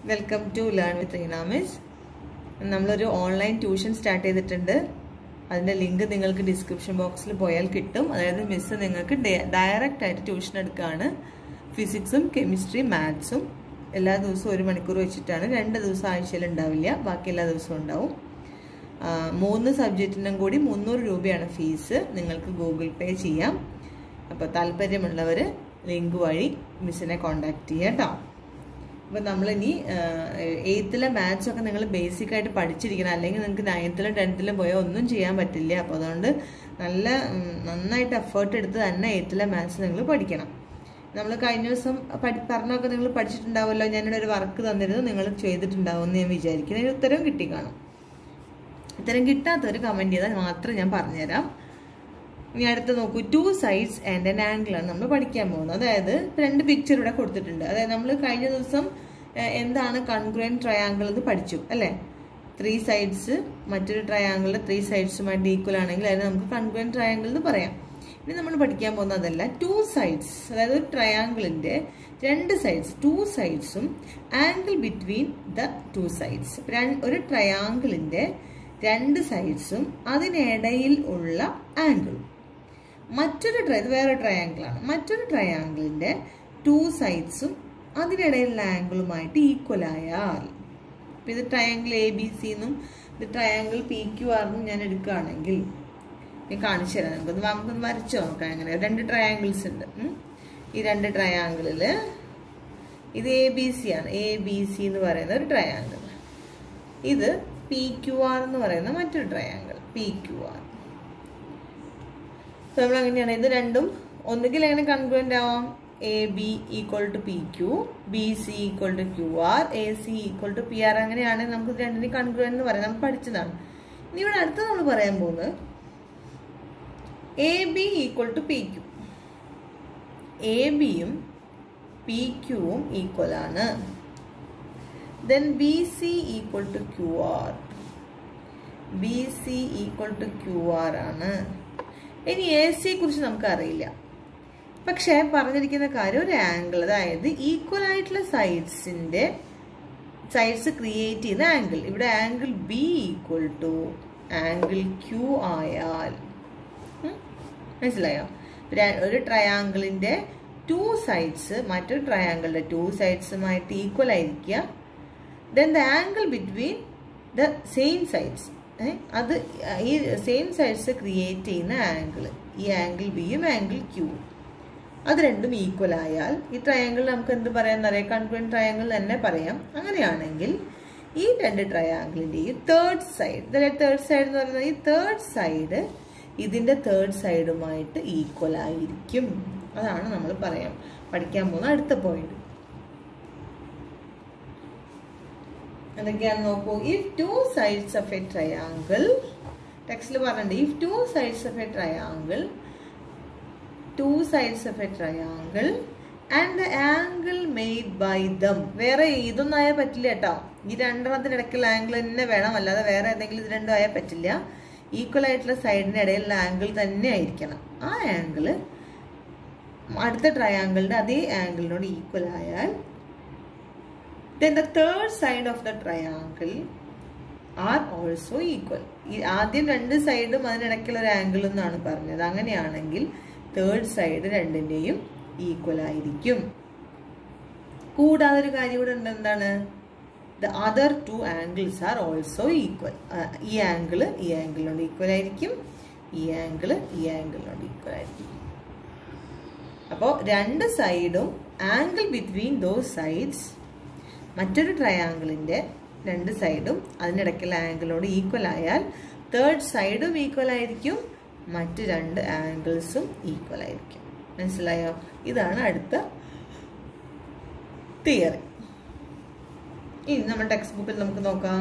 Welcome to learn with Reenamis നമ്മളൊരു online tuition start ചെയ്തിട്ടുണ്ട് അതിൻ്റെ ലിങ്ക് നിങ്ങൾക്ക് ഡിസ്ക്രിപ്ഷൻ ബോക്സിൽ പോയാൽ കിട്ടും അതായത് മിസ് നിങ്ങൾക്ക് ഡയറക്റ്റ് ആയിട്ട് ട്യൂഷൻ എടുക്കുകയാണ് ഫിസിക്സും കെമിസ്ട്രി മാത്സും എല്ലാ ദിവസവും ഒരു മണിക്കൂർ വെച്ചിട്ടാണ് രണ്ട് ദിവസം ആഴ്ചയിൽ ഉണ്ടാവില്ല ബാക്കി എല്ലാ ദിവസവും ഉണ്ടാവും ആ, മൂന്ന് സബ്ജക്റ്റിനും കൂടി മുന്നൂറ് രൂപയാണ് ഫീസ് നിങ്ങൾക്ക് ഗൂഗിൾ പേ ചെയ്യാം അപ്പോൾ താല്പര്യമുള്ളവർ ലിങ്ക് വഴി മിസ്സിനെ കോണ്ടാക്ട് ചെയ്യാം കേട്ടോ അപ്പോൾ നമ്മളിനി എയ്ത്തിലെ മാത്സ് ഒക്കെ നിങ്ങൾ ബേസിക് ആയിട്ട് പഠിച്ചിരിക്കണം അല്ലെങ്കിൽ നിങ്ങൾക്ക് നയൻത്തിലും ടെൻത്തിലും പോയാൽ ഒന്നും ചെയ്യാൻ പറ്റില്ല അപ്പോൾ അതുകൊണ്ട് നല്ല ഉം, നന്നായിട്ട് എഫേർട്ട് എടുത്ത് തന്നെ എയ്ത്തിലെ മാത്സ് നിങ്ങൾ പഠിക്കണം നമ്മൾ കഴിഞ്ഞ ദിവസം പഠി പറഞ്ഞൊക്കെ നിങ്ങൾ പഠിച്ചിട്ടുണ്ടാവുമല്ലോ ഞാനിവിടെ ഒരു വർക്ക് തന്നിരുന്നു നിങ്ങൾ ചെയ്തിട്ടുണ്ടാവും എന്ന് ഞാൻ വിചാരിക്കുന്നു അതിന് ഉത്തരവും കിട്ടി കാണും ഉത്തരം കിട്ടാത്തവർ കമൻറ്റ് ചെയ്താൽ മാത്രം ഞാൻ പറഞ്ഞുതരാം ഇനി അടുത്ത് നോക്കൂ two sides and an angle ആണ് നമ്മൾ പഠിക്കാൻ പോകുന്നത് അതായത് ഇപ്പൊ രണ്ട് പിക്ചർ ഇവിടെ കൊടുത്തിട്ടുണ്ട് അതായത് നമ്മൾ കഴിഞ്ഞ ദിവസം ഏഹ്, എന്താണ് കൺഗ്രൻ ട്രയാങ്കിൾ എന്ന് പഠിച്ചു അല്ലേ ത്രീ സൈഡ്സ് മറ്റൊരു ട്രയാങ്കിളിന്റെ ത്രീ സൈഡ്സുമായിട്ട് ഈക്വൽ ആണെങ്കിൽ അതിന് നമുക്ക് കൺഗ്രൻ ട്രയാങ്കിൾ എന്ന് പറയാം ഇനി നമ്മൾ പഠിക്കാൻ പോകുന്നത് അതല്ല ടു സൈഡ്സ് അതായത് ഒരു ട്രയാങ്കിളിന്റെ രണ്ട് സൈഡ്സ് ടു സൈഡ്സും angle between the two sides ഒരു ട്രയാങ്കിളിന്റെ രണ്ട് സൈഡ്സും അതിനിടയിൽ ഉള്ള ആംഗിളും മറ്റൊരു ട്രൈ ഇത് വേറെ ട്രയാങ്കിൾ ആണ് മറ്റൊരു ട്രയാങ്കിളിന്റെ ടു സൈഡ്സും അതിനിടയിലുള്ള ആംഗിളുമായിട്ട് ഈക്വൽ ആയാൽ ഇപ്പൊ ഇത് ട്രയാങ്കിൾ എ ബി സി എന്നും ഇത് ട്രയാങ്കിൾ പി ക്യു ആർ എന്നും ഞാൻ എടുക്കുകയാണെങ്കിൽ ഞാൻ കാണിച്ചു തരാം നമുക്കൊന്ന് വ- നമുക്കൊന്ന് വരച്ചു നോക്കാം എങ്ങനെ രണ്ട് ട്രയാങ്കിൾസ് ഉണ്ട് ഉം. ഈ രണ്ട് ട്രയാങ്കിളില് ഇത് എ ബി സി ആണ് എ ബി സി എന്ന് പറയുന്ന ഒരു ട്രയാങ്കിൾ ഇത് പി ക്യു ആർ എന്ന് പറയുന്ന മറ്റൊരു ട്രയാങ്കിൾ പി ക്യു ആർ നമ്മൾ അങ്ങനെയാണ് ഇത് രണ്ടും ഒന്നുകിൽ എങ്ങനെ കൺക്രുവൻ്റ് ആവാം A B equal to P Q B C equal to Q R A C equal to P R അങ്ങനെയാണെങ്കിൽ നമുക്ക് ഇത് രണ്ടിനും കൺക്രുവൻ എന്ന് പറയാം നമ്മൾ പഠിച്ചതാണ് ഇനി ഇവിടെ അടുത്ത് നമ്മൾ പറയാൻ പോകുന്നത് A B equal to P Q A ബിയും പി ക്യുവും ഈക്വൽ ആണ് then B C equal to Q R B C equal to Q R ആണ് ഇനി എ സിയെ കുറിച്ച് നമുക്ക് അറിയില്ല പക്ഷേ പറഞ്ഞിരിക്കുന്ന കാര്യം ഒരു ആംഗിൾ അതായത് ഈക്വൽ ആയിട്ടുള്ള സൈഡ്സിന്റെ സൈഡ്സ് ക്രിയേറ്റ് ചെയ്യുന്ന ആംഗിൾ ഇവിടെ angle B equal to angle Q ആയാൽ ഉം? മനസ്സിലായോ ര- ഒരു ട്രയാങ്കിളിന്റെ ടു സൈഡ്സ് മറ്റൊരു ട്രയാങ്കിളിന്റെ ടു സൈഡ്സുമായിട്ട് ഈക്വൽ ആയിരിക്കുക then the angle between the same sides അത് ഈ സെയിം സൈഡ്സ് ക്രിയേറ്റ് ചെയ്യുന്ന ആംഗിൾ ഈ ആംഗിൾ ബിയും ആംഗിൾ ക്യൂവും അത് രണ്ടും ഈക്വൽ ആയാൽ ഈ ട്രയാങ്കിൾ നമുക്ക് എന്ത് പറയാമെന്നറിയാം കൺക്വൻ ട്രയാങ്കിൾ തന്നെ പറയാം അങ്ങനെയാണെങ്കിൽ ഈ രണ്ട് ട്രയാങ്കിളിന്റെ ഈ തേർഡ് സൈഡ് ഇതിലെ തേർഡ് സൈഡ് എന്ന് പറയുന്നത് ഈ തേർഡ് സൈഡ് ഇതിന്റെ തേർഡ് സൈഡുമായിട്ട് ഈക്വൽ ആയിരിക്കും അതാണ് നമ്മൾ പറയാം പഠിക്കാൻ പോകുന്ന അടുത്ത പോയിന്റ് എന്തൊക്കെയാണ് നോക്കൂ if two sides of a triangle ടെക്സ്റ്റിൽ പറഞ്ഞിട്ടുണ്ട് if two sides of a triangle two sides of a triangle and the angle made by them വേറെ ഇതൊന്നും ആയാൽ പറ്റില്ല കേട്ടോ ഈ രണ്ടെണ്ണത്തിന് ഇടയ്ക്കുള്ള ആംഗിൾ തന്നെ വേണം അല്ലാതെ വേറെ എന്തെങ്കിലും ഇത് രണ്ടും ആയാൽ പറ്റില്ല ഈക്വൽ ആയിട്ടുള്ള സൈഡിന്റെ ഇടയിലുള്ള ആംഗിൾ തന്നെ ആയിരിക്കണം ആ ആംഗിൾ അടുത്ത ട്രയാങ്കിളിന്റെ അതേ ആംഗിളിനോട് ഈക്വൽ ആയാൽ then the third side of the triangle are also equal ഈ ആദ്യം രണ്ട് സൈഡും അതിനിടയ്ക്കുള്ള ഒരു ആംഗിൾ എന്നാണ് പറഞ്ഞത് അങ്ങനെയാണെങ്കിൽ തേർഡ് സൈഡ് രണ്ടിന്റെയും ഈക്വൽ ആയിരിക്കും കൂടാതെ ഒരു കാര്യം കൂടെ ഉണ്ട് എന്താണ് the other two angles are also equal ഈ ആംഗിള് ഈ ആംഗിളിനോട് ഈക്വൽ ആയിരിക്കും ഈ ആംഗിള് ഈ ആംഗിളിനോട് ഈക്വൽ ആയിരിക്കും അപ്പോൾ രണ്ട് സൈഡും ആംഗിൾ ബിറ്റ്വീൻ ദോസ് സൈഡ്സ് മറ്റൊരു ട്രയാങ്കിളിന്റെ രണ്ട് സൈഡും അതിനിടയ്ക്കുള്ള ആംഗിളോട് ഈക്വൽ ആയാൽ തേർഡ് സൈഡും ഈക്വൽ ആയിരിക്കും മറ്റ് രണ്ട് ആംഗിൾസും ഈക്വൽ ആയിരിക്കും മനസ്സിലായോ ഇതാണ് അടുത്ത തിയറി ഇനി നമ്മുടെ ടെക്സ്റ്റ് ബുക്കിൽ നമുക്ക് നോക്കാം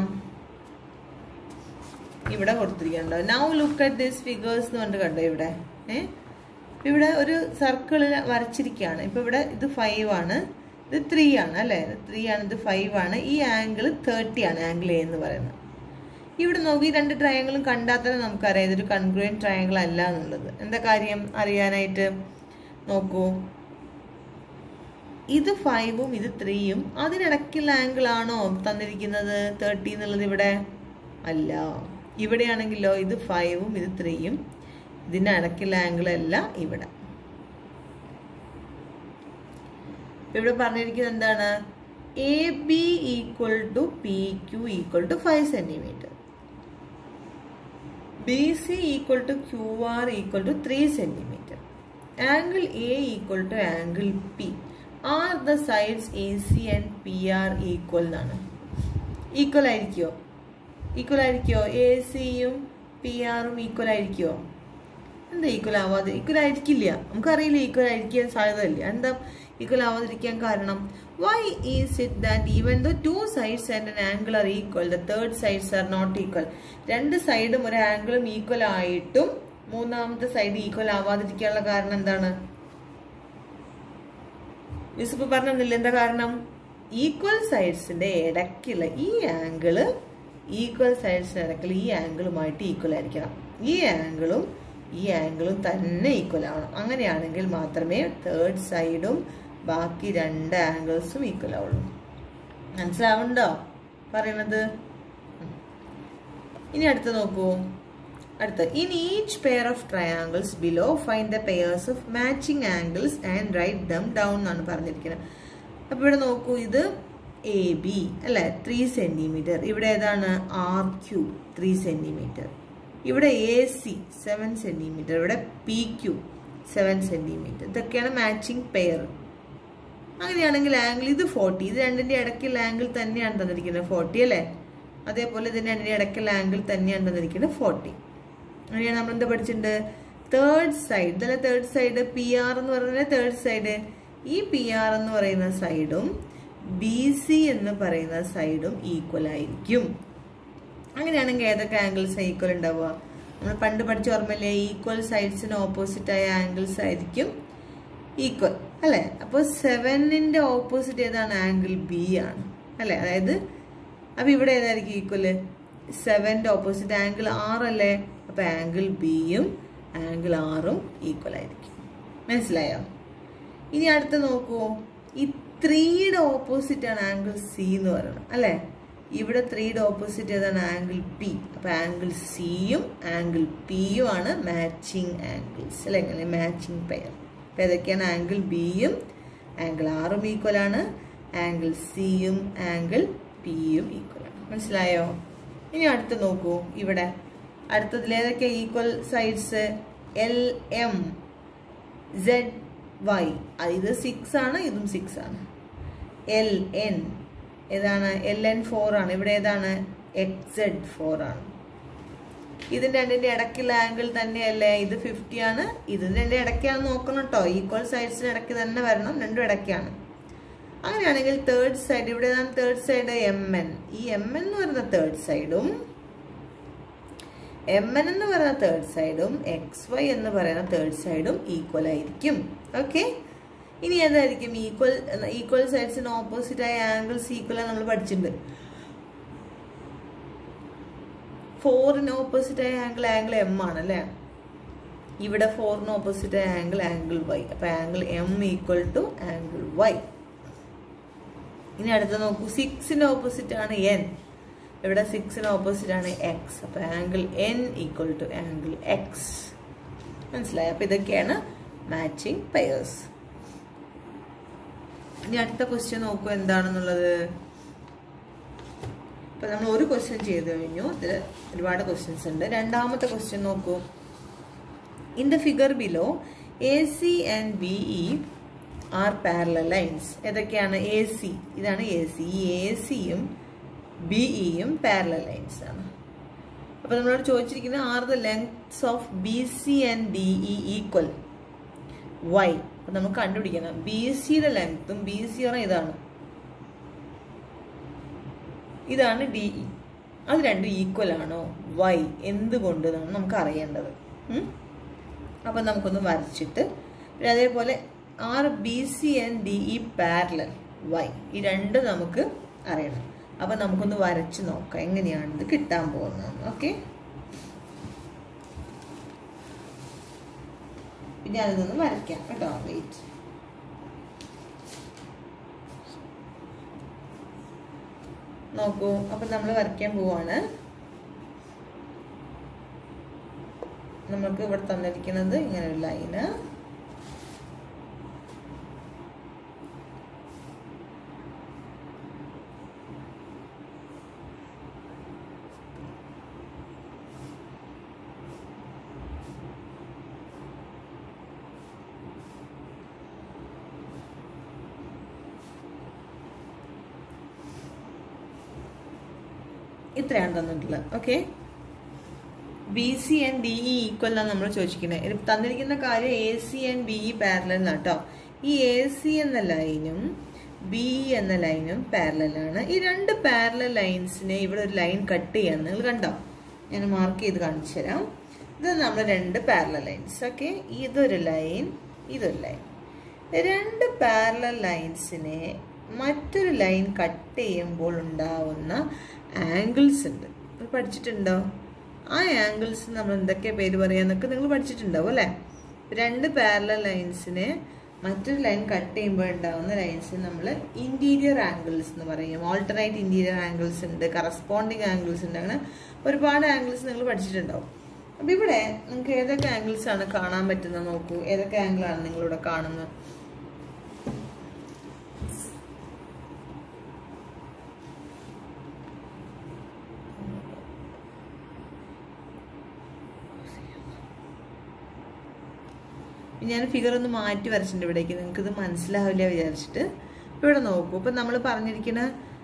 ഇവിടെ കൊടുത്തിരിക്കണ്ടോ now look at this figures എന്ന് പറഞ്ഞിട്ട് കണ്ടോ ഇവിടെ ഏ ഇവിടെ ഒരു സർക്കിളിൽ വരച്ചിരിക്കുകയാണ് ഇപ്പൊ ഇവിടെ ഇത് ഫൈവ് ആണ് ഇത് ത്രീ ആണ് അല്ലേ ത്രീ ആണ് ഇത് ഫൈവ് ആണ് ഈ ആംഗിൾ തേർട്ടി ആണ് ആംഗിൾ എ എന്ന് പറയുന്നത് ഇവിടെ നോക്കി ഈ രണ്ട് ട്രയാങ്കിളും കണ്ടാൽ തന്നെ നമുക്കറിയാം ഇതൊരു കൺഗ്രുവൻ ട്രയാങ്കിൾ അല്ല എന്നുള്ളത് എന്താ കാര്യം അറിയാനായിട്ട് നോക്കൂ ഇത് ഫൈവും ഇത് ത്രീയും അതിനിടയ്ക്കുള്ള ആംഗിൾ ആണോ തന്നിരിക്കുന്നത് തേർട്ടി എന്നുള്ളത് ഇവിടെ അല്ല ഇവിടെയാണെങ്കിലോ ഇത് ഫൈവും ഇത് ത്രീയും ഇതിൻ്റെ ഇടയ്ക്കുള്ള ആംഗിൾ അല്ല ഇവിടെ ഇവിടെ പറഞ്ഞിരിക്കുന്നത് എന്താണ് A B equal to P Q equal to five centimetre B C equal to Q R equal to three centimetre angle A equal to angle P are the sides A C and P R equal എന്നാണ് equal ആയിരിക്കുമോ equal ആയിരിക്കുമോ A സിയും P ആറും equal ആയിരിക്കുമോ എന്താ equal ആവാതെ equal ആയിരിക്കില്ല നമുക്കറിയില്ല ഈക്വൽ ആയിരിക്കാൻ സാധ്യതയില്ല എന്താ ഈക്വൽ ആവാതിരിക്കാൻ കാരണം why is it that even the two sides and an angle are equal the third sides are not equal രണ്ട് സൈഡും ഒരു ആംഗിളും ഈക്വൽ ആയിട്ടും മൂന്നാമത്തെ സൈഡ് ഈക്വൽ ആവാതിരിക്കാനുള്ള കാരണം എന്താണ് മിസ് ഇപ്പൊ പറഞ്ഞില്ല എന്താ കാരണം ഈക്വൽ സൈഡ്സിന്റെ ഇടയ്ക്കുള്ള ഈ ആംഗിള് ഈക്വൽ സൈഡ്സിന്റെ ഇടയ്ക്കുള്ള ഈ ആംഗിളുമായിട്ട് ഈക്വൽ ആയിരിക്കണം ഈ ആംഗിളും ഈ ആംഗിളും തന്നെ ഈക്വൽ ആവണം അങ്ങനെയാണെങ്കിൽ മാത്രമേ തേർഡ് സൈഡും ബാക്കി രണ്ട് ആംഗിൾസും ഈക്വൽ ആവുള്ളൂ മനസ്സിലാവുണ്ടോ പറയണത് ഇനി അടുത്ത് നോക്കൂ അടുത്ത in each pair of triangles below find the pairs of matching angles and write them down എന്നാണ് പറഞ്ഞിരിക്കുന്നത് അപ്പൊ ഇവിടെ നോക്കൂ ഇത് എ ബി അല്ലെ ത്രീ സെന്റിമീറ്റർ ഇവിടെ ഏതാണ് ആർ ക്യൂ ത്രീ സെന്റിമീറ്റർ ഇവിടെ എ സി സെവൻ സെന്റിമീറ്റർ ഇവിടെ പി ക്യൂ സെവൻ സെന്റിമീറ്റർ ഇതൊക്കെയാണ് മാച്ചിങ് പെയർ അങ്ങനെയാണെങ്കിൽ ആംഗിൾ ഇത് ഫോർട്ടി ഇത് രണ്ടിന്റെ ഇടയ്ക്കുള്ള ആംഗിൾ തന്നെയാണ് തന്നിരിക്കുന്നത് ഫോർട്ടി അല്ലേ അതേപോലെ ഇതിന്റെ രണ്ടിന്റെ ഇടയ്ക്കുള്ള ആംഗിൾ തന്നെയാണ് തന്നിരിക്കുന്നത് ഫോർട്ടി അങ്ങനെയാണ് നമ്മൾ എന്താ പഠിച്ചിട്ടുണ്ട് തേർഡ് സൈഡ് ഇതല്ലേ തേർഡ് സൈഡ് പി ആർ എന്ന് പറയുന്നത് തേർഡ് സൈഡ് ഈ പി ആർ എന്ന് പറയുന്ന സൈഡും ബി സി എന്ന് പറയുന്ന സൈഡും ഈക്വൽ ആയിരിക്കും അങ്ങനെയാണെങ്കിൽ ഏതൊക്കെ ആംഗിൾസ് ഈക്വൽ ഉണ്ടാവുക നമ്മൾ പണ്ട് പഠിച്ച ഓർമ്മയില്ലേ ഈക്വൽ സൈഡ്സിന് ഓപ്പോസിറ്റ് ആയ ആംഗിൾസ് ആയിരിക്കും ഈക്വൽ അല്ലെ അപ്പോൾ സെവനിന്റെ ഓപ്പോസിറ്റ് ഏതാണ് ആംഗിൾ ബി ആണ് അല്ലെ അതായത് അപ്പൊ ഇവിടെ ഏതായിരിക്കും ഈക്വല് സെവന്റെ ഓപ്പോസിറ്റ് ആംഗിൾ ആറല്ലേ അപ്പൊ ആംഗിൾ ബിയും ആംഗിൾ ആറും ഈക്വൽ ആയിരിക്കും മനസ്സിലായോ ഇനി അടുത്ത് നോക്കൂ ഈ ത്രീയുടെ ഓപ്പോസിറ്റ് ആണ് ആംഗിൾ സി എന്ന് പറയുന്നത് അല്ലെ ഇവിടെ ത്രീയുടെ ഓപ്പോസിറ്റ് ഏതാണ് ആംഗിൾ പി അപ്പൊ ആംഗിൾ സിയും ആംഗിൾ പിയും ആണ് മാച്ചിങ് ആംഗിൾസ് അല്ലെ എങ്ങനെ മാച്ചിങ് പെയർ അപ്പൊ ഏതൊക്കെയാണ് ആംഗിൾ ബിയും ആംഗിൾ ആറും ഈക്വൽ ആണ് ആംഗിൾ സിയും ആംഗിൾ പിയും ഈക്വൽ ആണ് മനസ്സിലായോ ഇനി അടുത്ത് നോക്കൂ ഇവിടെ അടുത്തതിൽ ഏതൊക്കെ equal sides L M Z Y ഇത് സിക്സ് ആണ് ഇതും സിക്സ് ആണ് എൽ എൻ ഏതാണ് എൽ എൻ ഫോർ ആണ് ഇവിടെ ഏതാണ് എക്സ് സെഡ് ഫോർ ആണ് ഇതിന്റെ രണ്ടിന്റെ ഇടയ്ക്കുള്ള ആംഗിൾ തന്നെയല്ലേ ഇത് ഫിഫ്റ്റി ആണ് ഇത് രണ്ടിന്റെ ഇടയ്ക്കാണ് നോക്കണം കേട്ടോ ഈക്വൽ സൈഡ്സിന് ഇടയ്ക്ക് തന്നെ വരണം രണ്ടും ഇടയ്ക്കാണ് അങ്ങനെയാണെങ്കിൽ തേർഡ് സൈഡ് ഇവിടെ ഏതാണ് തേർഡ് സൈഡ് എം എൻ ഈ എം എൻ എന്ന് പറയുന്ന തേർഡ് സൈഡും എം എൻ എന്ന് പറയുന്ന തേർഡ് സൈഡും എക്സ് വൈ എന്ന് പറയുന്ന തേർഡ് സൈഡും ഈക്വൽ ആയിരിക്കും ഓക്കെ ഇനി ഏതായിരിക്കും ഈക്വൽ ഈക്വൽ സൈഡ്സിന് ഓപ്പോസിറ്റ് ആയ ആംഗിൾസ് ഈക്വൽ നമ്മൾ പഠിച്ചിട്ടുണ്ട് ഫോറിന് ഓപ്പോസിറ്റ് ആയ ആംഗിൾ ആംഗിൾ എം ആണ് അല്ലേ ഇവിടെ ഫോറിന് ഓപ്പോസിറ്റ് ആയ ആംഗിൾ ആംഗിൾ വൈ അപ്പൊ angle M equal to angle Y ഇനി അടുത്ത നോക്കൂ സിക്സിന് ഓപ്പോസിറ്റ് ആണ് എൻ ഇവിടെ സിക്സിന് ഓപ്പോസിറ്റ് ആണ് എക്സ് അപ്പൊ angle N equal to angle X മനസ്സിലായി അപ്പൊ ഇതൊക്കെയാണ് മാച്ചിങ് പെയേഴ്സ് ഇനി അടുത്ത ക്വസ്റ്റ്യൻ നോക്കൂ എന്താണെന്നുള്ളത് ഇപ്പൊ നമ്മൾ ഒരു ക്വസ്റ്റ്യൻ ചെയ്തു കഴിഞ്ഞു ഇതിൽ ഒരുപാട് ക്വസ്റ്റ്യൻസ് ഉണ്ട് രണ്ടാമത്തെ ക്വസ്റ്റ്യൻ നോക്കൂ in the figure below A C and B E are parallel lines ഏതൊക്കെയാണ് എ സി ഇതാണ് എ സി ഈ എ സിയും ബി ഇയും പാരലൽ ലൈൻസ് ആണ് അപ്പൊ നമ്മളോട് ചോദിച്ചിരിക്കുന്നത് are the lengths of B C and D E equal why അപ്പൊ നമുക്ക് കണ്ടുപിടിക്കണം ബി സിയുടെ ലെങ്ത്തും ബി സി പറഞ്ഞാൽ ഇതാണ് ഇതാണ് ഡി ഇ അത് രണ്ടും ഈക്വൽ ആണോ വൈ എന്തുകൊണ്ട് എന്നാണ് നമുക്ക് അറിയേണ്ടത് ഉം? അപ്പൊ നമുക്കൊന്ന് വരച്ചിട്ട് പിന്നെ അതേപോലെ are B C and D E parallel why ഈ രണ്ട് നമുക്ക് അറിയണം അപ്പൊ നമുക്കൊന്ന് വരച്ച് നോക്കാം എങ്ങനെയാണ് ഇത് കിട്ടാൻ പോകുന്നത് ഓക്കെ പിന്നെ അതിൽ നിന്ന് വരയ്ക്കാം കേട്ടോ വെയിറ്റ് നോക്കൂ അപ്പൊ നമ്മൾ വരയ്ക്കാൻ പോവാണ് നമുക്ക് ഇവിടെ തന്നിരിക്കുന്നത് ഇങ്ങനെ ഒരു ലൈന് ഇത്രയാണ് തന്നിട്ടുള്ളത് okay B C and D E equal എന്നാണ് നമ്മൾ ചോദിച്ചിരിക്കുന്നത് ഇത് തന്നിരിക്കുന്ന കാര്യം A C and B E parallel എന്നാണ് കേട്ടോ ഈ എ സി എന്ന ലൈനും ബി ഇ എന്ന ലൈനും പാരലലാണ് ഈ രണ്ട് പാരലൽ ലൈൻസിനെ ഇവിടെ ഒരു ലൈൻ കട്ട് ചെയ്യാണ് നിങ്ങൾ കണ്ടോ ഞാൻ മാർക്ക് ചെയ്ത് കാണിച്ചു തരാം ഇത് നമ്മൾ രണ്ട് പാരലൽ ലൈൻസ് ഓക്കെ ഇതൊരു ലൈൻ ഇതൊരു ലൈൻ രണ്ട് പാരലൽ ലൈൻസിനെ മറ്റൊരു ലൈൻ കട്ട് ചെയ്യുമ്പോൾ ഉണ്ടാവുന്ന ആംഗിൾസ് ഉണ്ട് അത് പഠിച്ചിട്ടുണ്ടോ ആ ആംഗിൾസ് നമ്മൾ എന്തൊക്കെ പേര് പറയാന്നൊക്കെ നിങ്ങൾ പഠിച്ചിട്ടുണ്ടാവും അല്ലേ രണ്ട് പാരലൽ ലൈൻസിനെ മറ്റൊരു ലൈൻ കട്ട് ചെയ്യുമ്പോൾ ഉണ്ടാവുന്ന ലൈൻസ് നമ്മൾ ഇന്റീരിയർ ആംഗിൾസ് എന്ന് പറയും ഓൾട്ടർനേറ്റ് ഇന്റീരിയർ ആംഗിൾസ് ഉണ്ട് കറസ്പോണ്ടിങ് ആംഗിൾസ് ഉണ്ട് അങ്ങനെ ഒരുപാട് ആംഗിൾസ് നിങ്ങൾ പഠിച്ചിട്ടുണ്ടാവും അപ്പൊ ഇവിടെ നിങ്ങൾക്ക് ഏതൊക്കെ ആംഗിൾസ് ആണ് കാണാൻ പറ്റുന്നത് നോക്കൂ ഏതൊക്കെ ആംഗിളാണ് നിങ്ങളിവിടെ കാണുന്നത് ഞാൻ ഫിഗർ ഒന്ന് മാറ്റി വരച്ചിട്ടുണ്ട് ഇവിടേക്ക് നിങ്ങൾക്ക് ഇത് മനസ്സിലാവില്ല വിചാരിച്ചിട്ട് ഇപ്പൊ ഇവിടെ നോക്കൂ ഇപ്പൊ നമ്മൾ പറഞ്ഞിരിക്കുന്ന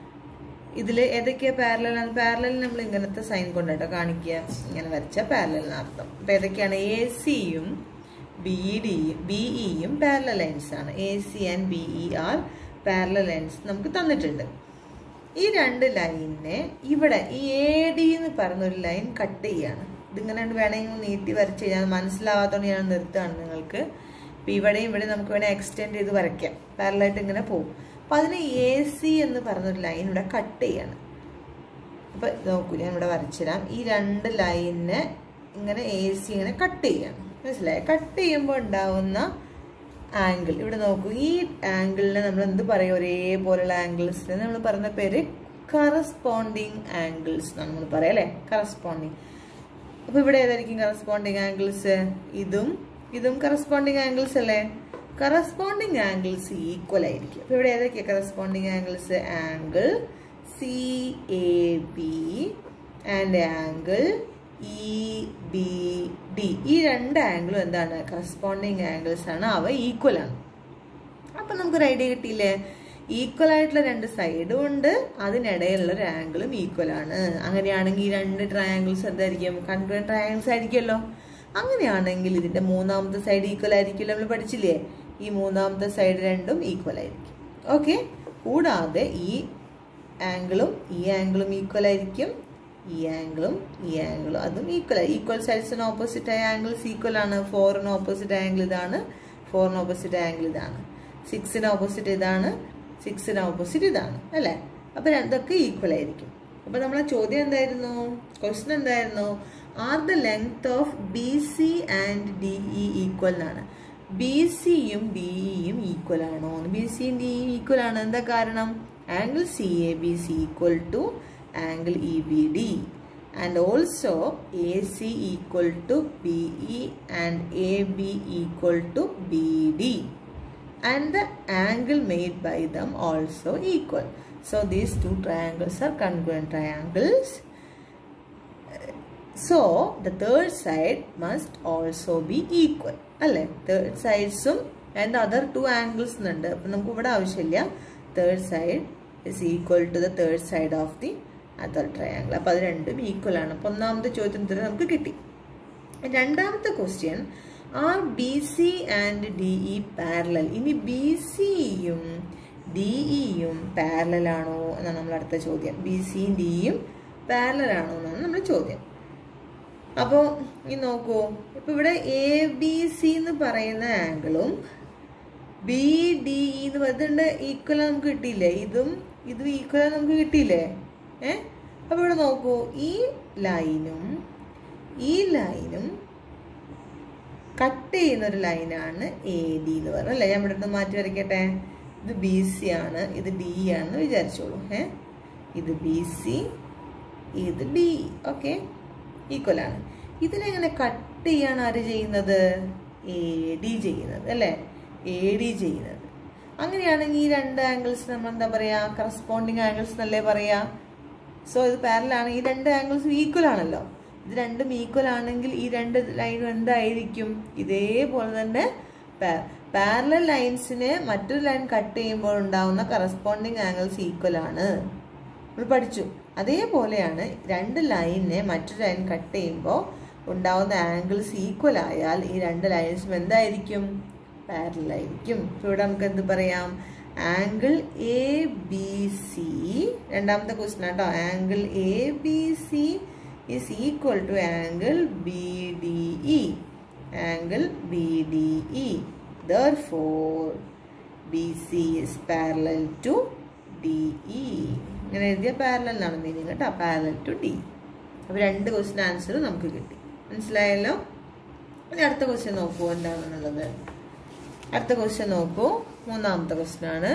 ഇതിൽ ഏതൊക്കെയാ പാരലാണ് പാരലൽ നമ്മൾ ഇങ്ങനത്തെ സൈൻ കൊണ്ടാട്ടോ കാണിക്കുക ഇങ്ങനെ വരച്ച പാരലൽ അർത്ഥം അപ്പൊ ഏതൊക്കെയാണ് എ സിയും ബി ഡിയും ബി ഇയും പാരലൽ ലൈൻസ് ആണ് A C and B E are parallel lines നമുക്ക് തന്നിട്ടുണ്ട് ഈ രണ്ട് ലൈനിനെ ഇവിടെ ഈ എ ഡി എന്ന് പറഞ്ഞ ഒരു ലൈൻ കട്ട് ചെയ്യാണ് ഇതിങ്ങനെ വേണമെങ്കിൽ നീട്ടി വരച്ച് ഞാൻ മനസ്സിലാവാത്തതുകൊണ്ട് ഞാൻ നിർത്തുകയാണ് നിങ്ങൾക്ക് ഇപ്പം ഇവിടെയും ഇവിടെ നമുക്ക് വേണേൽ എക്സ്റ്റെൻഡ് ചെയ്ത് വരയ്ക്കാം പാരലായിട്ട് ഇങ്ങനെ പോകും അപ്പം അതിന് എ സി എന്ന് പറഞ്ഞൊരു ലൈൻ ഇവിടെ കട്ട് ചെയ്യാണ് അപ്പം നോക്കൂ ഞാൻ ഇവിടെ വരച്ചുതരാം ഈ രണ്ട് ലൈനിനെ ഇങ്ങനെ എ സി ഇങ്ങനെ കട്ട് ചെയ്യാണ് മനസ്സിലായി കട്ട് ചെയ്യുമ്പോൾ ഉണ്ടാവുന്ന ആംഗിൾ ഇവിടെ നോക്കൂ ഈ ആംഗിളിനെ നമ്മൾ എന്ത് പറയും ഒരേപോലുള്ള ആംഗിൾസിനെ നമ്മൾ പറയുന്ന പേര് കറസ്പോണ്ടിങ് ആംഗിൾസ് നമ്മൾ പറയാം അല്ലേ കറസ്പോണ്ടിങ് അപ്പൊ ഇവിടെ ഏതായിരിക്കും കറസ്പോണ്ടിങ് ആംഗിൾസ് ഇതും ഇതും കറസ്പോണ്ടിങ് ആംഗിൾസ് അല്ലേ കറസ്പോണ്ടിങ് ആംഗിൾസ് ഈക്വൽ ആയിരിക്കും അപ്പൊ ഇവിടെ ഏതൊക്കെയാ corresponding angles angle C A B and angle E B D ഈ രണ്ട് ആംഗിളും എന്താണ് കറസ്പോണ്ടിങ് ആംഗിൾസ് ആണ് അവ ഈക്വൽ ആണ് അപ്പൊ നമുക്കൊരു ഐഡിയ കിട്ടിയില്ലേ ഈക്വൽ ആയിട്ടുള്ള രണ്ട് സൈഡും ഉണ്ട് അതിനിടയിലുള്ള ഒരു ആംഗിളും ഈക്വൽ ആണ് അങ്ങനെയാണെങ്കിൽ ഈ രണ്ട് ട്രയാങ്കിൾസ് എന്തായിരിക്കും കൺഗ്രൻ ട്രയാങ്കിൾസ് ആയിരിക്കുമല്ലോ അങ്ങനെയാണെങ്കിൽ ഇതിന്റെ മൂന്നാമത്തെ സൈഡ് ഈക്വൽ ആയിരിക്കുമല്ലോ നമ്മൾ പഠിച്ചില്ലേ ഈ മൂന്നാമത്തെ സൈഡ് രണ്ടും ഈക്വൽ ആയിരിക്കും ഓക്കെ കൂടാതെ ഈ ആംഗിളും ഈ ആംഗിളും ഈക്വൽ ആയിരിക്കും ഈ ആംഗിളും ഈ ആംഗിളും അതും ഈക്വൽ ഈക്വൽ സൈഡ്സിന് ഓപ്പോസിറ്റ് ആയ ആംഗിൾസ് ഈക്വൽ ആണ് ഫോറിന് ഓപ്പോസിറ്റ് ആംഗിൾ ഇതാണ് ഫോറിന് ഓപ്പോസിറ്റ് ആംഗിൾ ഇതാണ് സിക്സിന് ഓപ്പോസിറ്റ് ഇതാണ് സിക്സിന് ഓപ്പോസിറ്റ് ഇതാണ് അല്ലേ അപ്പൊ രണ്ടൊക്കെ ഈക്വൽ ആയിരിക്കും അപ്പൊ നമ്മളെ ചോദ്യം എന്തായിരുന്നു ക്വസ്റ്റൻ എന്തായിരുന്നു are the length of B C and D E equal എന്നാണ് ബി സിയും ഡി ഇയും ഈക്വൽ ആണോ ബി സിയും ഡി ഇയും ഈക്വൽ ആണ് എന്താ കാരണം angle C A B C equal to angle E B D and also AC equal to BE and AB equal to BD and the angle made by them also equal. So these two triangles are congruent triangles. So the third side must also be equal. അല്ലേ third സൈഡ്സും and other two angles ഉണ്ട് അപ്പം നമുക്ക് ഇവിടെ ആവശ്യമില്ല third side is equal to the third side of the other triangle അപ്പോൾ അത് രണ്ടും ഈക്വൽ ആണ് അപ്പോൾ ഒന്നാമത്തെ ചോദ്യത്തിന് നമുക്ക് കിട്ടി രണ്ടാമത്തെ question are B C and D E parallel ഇനി ബി സിയും ഡി ഇയും പാരലൽ ആണോ എന്നാണ് നമ്മൾ അടുത്ത ചോദ്യം ബി സിയും ഡിയും പാരലൽ ആണോ എന്നാണ് നമ്മുടെ ചോദ്യം അപ്പോൾ ഈ നോക്കൂ ഇപ്പൊ ഇവിടെ എ ബി സി എന്ന് പറയുന്ന ആംഗിളും ബി ഡി ഇ എന്ന് പറയുന്നത് ഈക്വൽ നമുക്ക് കിട്ടിയില്ലേ ഇതും ഇതും ഈക്വൽ നമുക്ക് കിട്ടിയില്ലേ ഏ അപ്പൊ ഇവിടെ നോക്കൂ ഈ ലൈനും ഈ ലൈനും കട്ട് ചെയ്യുന്ന ഒരു ലൈനാണ് എ ഡി എന്ന് പറയുന്നത് അല്ലേ ഞാൻ ഇവിടെ നിന്ന് മാറ്റി വരയ്ക്കട്ടെ ഇത് ബി സി ആണ് ഇത് ഡി ആണെന്ന് വിചാരിച്ചോളൂ ഏ ഇത് ബി സി ഇത് ഡി ഓക്കെ ഈക്വൽ ആണ് ഇതിനെങ്ങനെ കട്ട് ചെയ്യാണ് ആര് ചെയ്യുന്നത് എ ഡി ചെയ്യുന്നത് അല്ലേ എ ഡി ചെയ്യുന്നത് അങ്ങനെയാണെങ്കിൽ ഈ രണ്ട് ആംഗിൾസ് നമ്മൾ എന്താ പറയാ കറസ്പോണ്ടിങ് ആംഗിൾസ് എന്നല്ലേ പറയാ സോ ഇത് പാരലാണ് ഈ രണ്ട് ആംഗിൾസും ഈക്വൽ ആണല്ലോ ഇത് രണ്ടും ഈക്വൽ ആണെങ്കിൽ ഈ രണ്ട് ലൈനും എന്തായിരിക്കും ഇതേപോലെ തന്നെ പാരലൽ ലൈൻസിനെ മറ്റൊരു ലൈൻ കട്ട് ചെയ്യുമ്പോൾ ഉണ്ടാവുന്ന കറസ്പോണ്ടിങ് ആംഗിൾസ് ഈക്വൽ ആണ് നമ്മൾ പഠിച്ചു അതേപോലെയാണ് രണ്ട് ലൈനിനെ മറ്റൊരു ലൈൻ കട്ട് ചെയ്യുമ്പോൾ ഉണ്ടാവുന്ന ആംഗിൾസ് ഈക്വൽ ആയാൽ ഈ രണ്ട് ലൈൻസും എന്തായിരിക്കും പാരലൽ ആയിരിക്കും ഇപ്പോൾ ഇവിടെ നമുക്ക് എന്ത് പറയാം ആംഗിൾ എ ബി സി രണ്ടാമത്തെ ക്വസ്റ്റൻ കേട്ടോ angle A B C is equal to angle B D E angle B D E therefore B C is parallel to D E ഇങ്ങനെ എഴുതിയ പാരലൽ എന്നാണ് മീനിങ് കേട്ടോ parallel to D അപ്പോൾ രണ്ട് question answer നമുക്ക് കിട്ടി മനസ്സിലായല്ലോ ഇനി അടുത്ത ക്വസ്റ്റ്യൻ നോക്കൂ എന്താണെന്നുള്ളത് അടുത്ത ക്വസ്റ്റ്യൻ നോക്കൂ മൂന്നാമത്തെ ക്വസ്റ്റ്യൻ ആണ്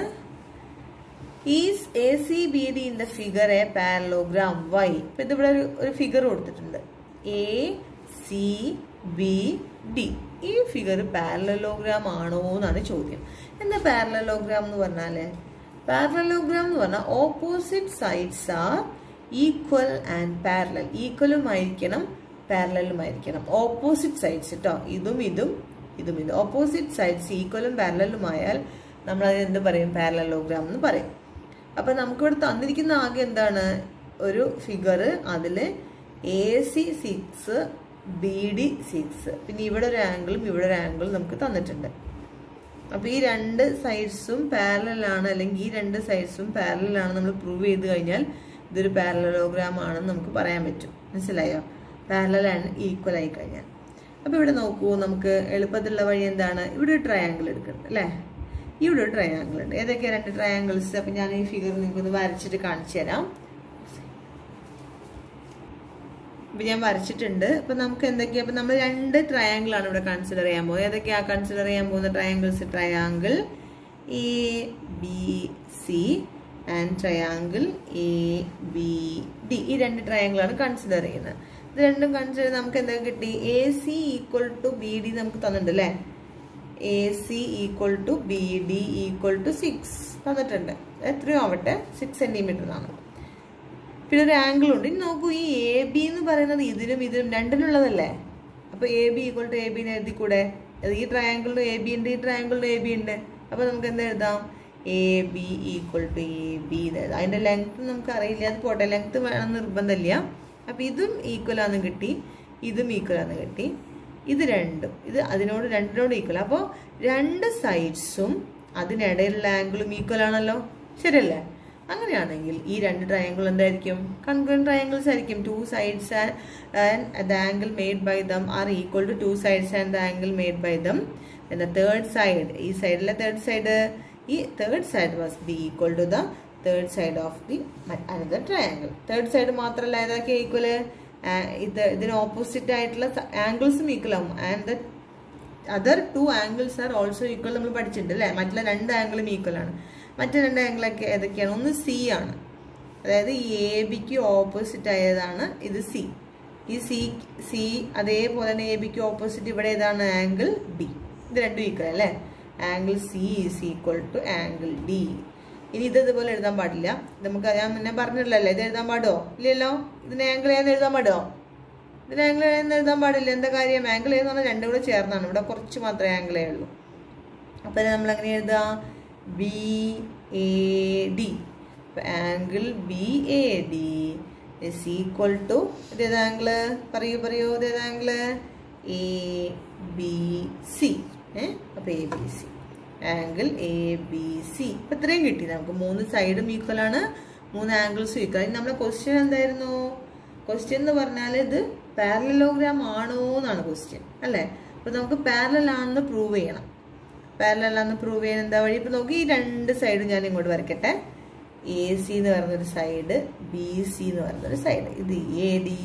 is A C B D in the figure a parallelogram why ഇപ്പൊ ഇതിവിടെ ഒരു ഒരു ഫിഗർ കൊടുത്തിട്ടുണ്ട് എ സി ബി ഡി ഈ ഫിഗർ പാരലോഗ്രാം ആണോ എന്നാണ് ചോദ്യം എന്താ പാരലോഗ്രാം എന്ന് പറഞ്ഞാല് പാരലോഗ്രാം എന്ന് പറഞ്ഞാൽ opposite sides are equal and parallel ഈക്വലും ആയിരിക്കണം പാരലലും ആയിരിക്കണം ഓപ്പോസിറ്റ് സൈഡ്സ് കേട്ടോ ഇതും ഇതും ഇതും ഇതും ഓപ്പോസിറ്റ് സൈഡ്സ് ഈക്വലും പാരലലും ആയാൽ നമ്മൾ അതിന് എന്ത് പറയും പാരലലോഗ്രാം എന്ന് പറയും അപ്പൊ നമുക്കിവിടെ തന്നിരിക്കുന്ന ആകെ എന്താണ് ഒരു ഫിഗർ അതിൽ A C six B D six പിന്നെ ഇവിടെ ഒരു ആംഗിളും ഇവിടെ ഒരു ആംഗിളും നമുക്ക് തന്നിട്ടുണ്ട് അപ്പൊ ഈ രണ്ട് സൈഡ്സും പാരലാണ് അല്ലെങ്കിൽ ഈ രണ്ട് സൈഡ്സും പാരലാണ് നമ്മൾ പ്രൂവ് ചെയ്ത് കഴിഞ്ഞാൽ ഇതൊരു പാരലോഗ്രാം ആണെന്ന് നമുക്ക് പറയാൻ പറ്റും മനസ്സിലായോ പാരലാണ് ഈക്വൽ ആയി കഴിഞ്ഞാൽ അപ്പൊ ഇവിടെ നോക്കൂ നമുക്ക് എളുപ്പത്തിലുള്ള വഴി എന്താണ് ഇവിടെ ഒരു ട്രയാങ്കിൾ എടുക്കുന്നുണ്ട് അല്ലേ ഇവിടെ ഒരു ട്രയാങ്കിൾ ഉണ്ട് ഏതൊക്കെയാണ് രണ്ട് ട്രയാങ്കിൾസ് അപ്പൊ ഞാൻ ഈ ഫിഗർ നിങ്ങൾക്ക് ഒന്ന് വരച്ചിട്ട് കാണിച്ചു തരാം ഇപ്പൊ ഞാൻ വരച്ചിട്ടുണ്ട് അപ്പൊ നമുക്ക് എന്തൊക്കെയാ അപ്പൊ നമ്മൾ രണ്ട് ട്രയാങ്കിൾ ആണ് ഇവിടെ കൺസിഡർ ചെയ്യാൻ പോകുന്നത് ഏതൊക്കെയാ കൺസിഡർ ചെയ്യാൻ പോകുന്ന triangles triangle A B C and triangle A B D ഈ രണ്ട് ട്രയാങ്കിൾ ആണ് കൺസിഡർ ചെയ്യുന്നത് ഇത് രണ്ടും കൺസിഡർ നമുക്ക് എന്തൊക്കെ കിട്ടി A C equal to B D നമുക്ക് തന്നിട്ടുണ്ട് അല്ലേ A C equal to B D equal to six തന്നിട്ടുണ്ട് എത്രയോ ആവട്ടെ സിക്സ് സെന്റിമീറ്റർ ആണ് പിന്നെ ഒരു ആംഗിൾ ഉണ്ട് ഇനി നോക്കൂ ഈ എ ബി എന്ന് പറയുന്നത് ഇതിനും ഇതിനും രണ്ടിനുള്ളതല്ലേ അപ്പൊ A B equal to A B എഴുതി കൂടെ ഈ ട്രയാങ്കിളിനും എ ബി ഉണ്ട് ഈ ട്രയാങ്കിളിനും എ ബി ഉണ്ട് അപ്പൊ നമുക്ക് എന്താ എഴുതാം A B equal to A B എന്ന് എഴുതാം അതിന്റെ ലെങ്ത് നമുക്ക് അറിയില്ല അത് പോട്ടെ ലെങ്ത് വേണം നിർബന്ധമില്ല അപ്പൊ ഇതും ഈക്വൽ ആണെന്ന് കിട്ടി ഇതും ഈക്വൽ ആണെന്ന് കിട്ടി ഇത് രണ്ടും ഇത് അതിനോട് രണ്ടിനോട് ഈക്വൽ അപ്പോൾ രണ്ട് സൈഡ്സും അതിനിടയിലുള്ള ആംഗിളും ഈക്വൽ ആണല്ലോ ശരിയല്ലേ അങ്ങനെയാണെങ്കിൽ ഈ രണ്ട് ട്രയാങ്കിൾ എന്തായിരിക്കും കൺഗ്രൻ ട്രയാങ്കിൾസ് ആയിരിക്കും two sides and the angle made by them are equal to two sides and the angle made by them the third side ഈ സൈഡിലെ തേർഡ് സൈഡ് ഈ third side was be equal to the third side of the another triangle third side മാത്രമല്ല ഏതൊക്കെ equal ഇത് ഇതിന് opposite ആയിട്ടുള്ള ആംഗിൾസും equal ആവും and the other two angles are also equal നമ്മൾ പഠിച്ചിട്ടുണ്ട് അല്ലേ മറ്റുള്ള രണ്ട് ആംഗിളും ഈക്വൽ ആണ് മറ്റു രണ്ട് ആംഗിളൊക്കെ ഏതൊക്കെയാണ് ഒന്ന് സി ആണ് അതായത് ഈ എ ബിക്ക് ഓപ്പോസിറ്റ് ആയതാണ് ഇത് സി ഈ സി സി അതേപോലെ തന്നെ എ ബിക്ക് ഓപ്പോസിറ്റ് ഇവിടെ ഏതാണ് ആംഗിൾ ഡി ഇത് രണ്ടും ഈക്വൽ അല്ലേ angle C is equal to angle D ഇനി ഇത് ഇതുപോലെ എഴുതാൻ പാടില്ല നമുക്ക് ഞാൻ മുന്നേ പറഞ്ഞില്ലല്ലോ ഇത് എഴുതാൻ പാടുമോ ഇല്ലല്ലോ ഇതിന് ആംഗിൾ ഏന്ന് എഴുതാൻ പാടുമോ ഇതിന് ആംഗിൾ ഏന്ന് എഴുതാൻ പാടില്ല എന്താ കാര്യം ആംഗിൾ ഏന്ന് പറഞ്ഞാൽ രണ്ടും കൂടെ ചേർന്നാണ് ഇവിടെ കുറച്ച് മാത്രമേ ആംഗിളേ ഉള്ളൂ അപ്പൊ നമ്മൾ എങ്ങനെ എഴുതുക B A D angle B A D is equal to ഇതേത് ആംഗിള് പറയൂ പറയൂ ഇതേത് ആംഗിള് എ ബി സി ഏ അപ്പൊ A B C angle A B C ഇപ്പൊ ഇത്രയും കിട്ടി നമുക്ക് മൂന്ന് സൈഡും ഈക്വൽ ആണ് മൂന്ന് ആംഗിൾസും ഈക്വൽ ആണ് നമ്മുടെ ക്വസ്റ്റ്യൻ എന്തായിരുന്നു ക്വസ്റ്റ്യൻ എന്ന് പറഞ്ഞാൽ ഇത് പാരലലോഗ്രാം ആണോ എന്നാണ് ക്വസ്റ്റ്യൻ അല്ലേ അപ്പൊ നമുക്ക് പാരലൽ ആണെന്ന് പ്രൂവ് ചെയ്യണം പാരലൽ ആണെന്ന് പ്രൂവ് ചെയ്യാൻ എന്താ വഴി ഇപ്പൊ നോക്കി ഈ രണ്ട് സൈഡും ഞാൻ ഇങ്ങോട്ട് വരയ്ക്കട്ടെ എ സി എന്ന് പറയുന്നൊരു സൈഡ് ബി സി എന്ന് പറയുന്നൊരു സൈഡ് ഇത് എ ഡി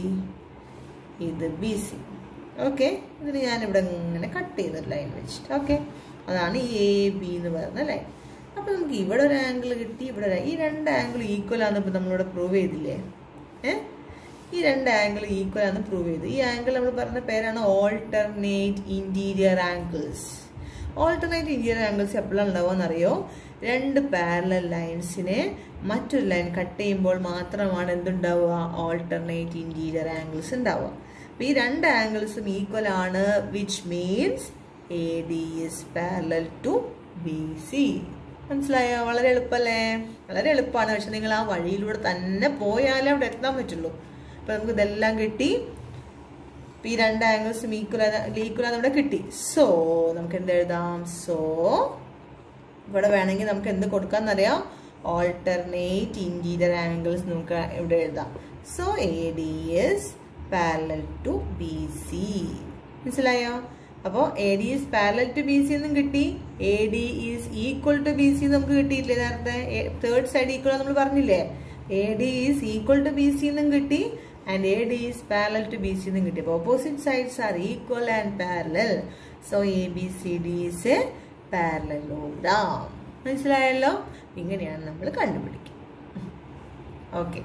ഇത് ബി സി ഓക്കെ ഇതിന് ഞാനിവിടെ ഇങ്ങനെ കട്ട് ചെയ്യുന്നൊരു ലൈൻ വെച്ചിട്ട് ഓക്കെ അതാണ് എ ബി എന്ന് പറയുന്ന ലൈൻ അപ്പൊ നമുക്ക് ഇവിടെ ഒരു ആംഗിൾ കിട്ടി ഇവിടെ ഒരു ഈ രണ്ട് ആംഗിൾ ഈക്വൽ ആണെന്ന് ഇപ്പൊ നമ്മളിവിടെ പ്രൂവ് ചെയ്തില്ലേ ഏ ഈ രണ്ട് ആംഗിൾ ഈക്വൽ ആണെന്ന് പ്രൂവ് ചെയ്തു ഈ ആംഗിൾ നമ്മൾ പറഞ്ഞ പേരാണ് alternate interior angles alternate interior angles എപ്പോഴാണ് ഉണ്ടാവുക അറിയോ രണ്ട് പാരലൽ ലൈൻസിനെ മറ്റൊരു ലൈൻ കട്ട് ചെയ്യുമ്പോൾ മാത്രമാണ് എന്തുണ്ടാവുക ഓൾട്ടർനേറ്റ് ഇന്റീരിയർ ആംഗിൾസ് ഉണ്ടാവുക അപ്പൊ ഈ രണ്ട് ആംഗിൾസും ഈക്വൽ ആണ് which means A D is parallel to B C മനസ്സിലായോ വളരെ എളുപ്പമല്ലേ വളരെ എളുപ്പമാണ് പക്ഷെ നിങ്ങൾ ആ വഴിയിലൂടെ തന്നെ പോയാലേ അവിടെ എത്താൻ പറ്റുള്ളൂ അപ്പൊ നമുക്ക് ഇതെല്ലാം കിട്ടി ഇപ്പൊ ഈ രണ്ട് ആംഗിൾസും ഈക്വൽ ഈക്വൽ ഇവിടെ കിട്ടി സോ നമുക്ക് എന്ത് എഴുതാം സോ ഇവിടെ വേണമെങ്കിൽ നമുക്ക് എന്ത് കൊടുക്കാന്നറിയാം ഓൾട്ടർനേറ്റ് ഇന്റീരിയർ ആംഗിൾസ് നമുക്ക് ഇവിടെ എഴുതാം so A D is parallel to B C മനസ്സിലായോ അപ്പോൾ A D is parallel to B C എന്നും കിട്ടി A D is equal to B C നമുക്ക് കിട്ടിയില്ലേ നേരത്തെ തേർഡ് സൈഡ് ഈക്വൽ നമ്മൾ പറഞ്ഞില്ലേ A D is equal to B C എന്നും കിട്ടി and A D is parallel to B C എന്നും കിട്ടി അപ്പോൾ opposite sides are equal and parallel so A B C D is A parallelogram മനസ്സിലായല്ലോ ഇങ്ങനെയാണ് നമ്മൾ കണ്ടുപിടിക്കുക ഓക്കെ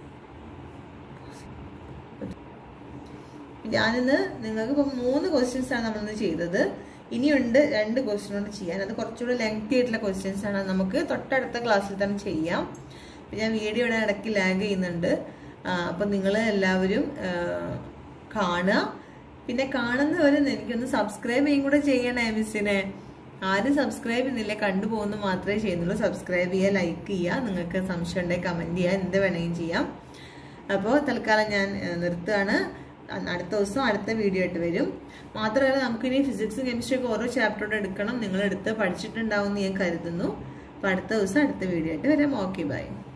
ഞാനിന്ന് നിങ്ങൾക്ക് ഇപ്പം മൂന്ന് ക്വസ്റ്റ്യൻസ് ആണ് നമ്മളിന്ന് ചെയ്തത് ഇനിയുണ്ട് രണ്ട് ക്വസ്റ്റ്യൻ കൊണ്ട് ചെയ്യാൻ അത് കുറച്ചുകൂടെ ലെങ്തി ആയിട്ടുള്ള ക്വസ്റ്റ്യൻസ് ആണ് നമുക്ക് തൊട്ടടുത്ത ക്ലാസ്സിൽ തന്നെ ചെയ്യാം അപ്പം ഞാൻ വീഡിയോ ഇവിടെ ഇടയ്ക്ക് ലാഗ് ചെയ്യുന്നുണ്ട് അപ്പം നിങ്ങൾ എല്ലാവരും കാണുക പിന്നെ കാണുന്നവർ എനിക്കൊന്ന് സബ്സ്ക്രൈബ് ചെയ്യും കൂടെ ചെയ്യണേ മിസ്സിനെ ആരും സബ്സ്ക്രൈബ് ചെയ്യുന്നില്ല കണ്ടുപോകുന്നു മാത്രമേ ചെയ്യുന്നുള്ളൂ സബ്സ്ക്രൈബ് ചെയ്യുക ലൈക്ക് ചെയ്യുക നിങ്ങൾക്ക് സംശയം ഉണ്ടെങ്കിൽ കമൻറ്റ് ചെയ്യുക എന്ത് വേണമെങ്കിലും ചെയ്യാം അപ്പോൾ തൽക്കാലം ഞാൻ നിർത്തുകയാണ് അടുത്ത ദിവസം അടുത്ത വീഡിയോ ആയിട്ട് വരും മാത്രമല്ല നമുക്കിനി ഫിസിക്സും കെമിസ്ട്രി ഒക്കെ ഓരോ ചാപ്റ്ററോടെ എടുക്കണം നിങ്ങൾ എടുത്ത് പഠിച്ചിട്ടുണ്ടാവും എന്ന് ഞാൻ കരുതുന്നു അപ്പോൾ അടുത്ത ദിവസം അടുത്ത വീഡിയോ ആയിട്ട് വരാം ഓക്കെ ബൈ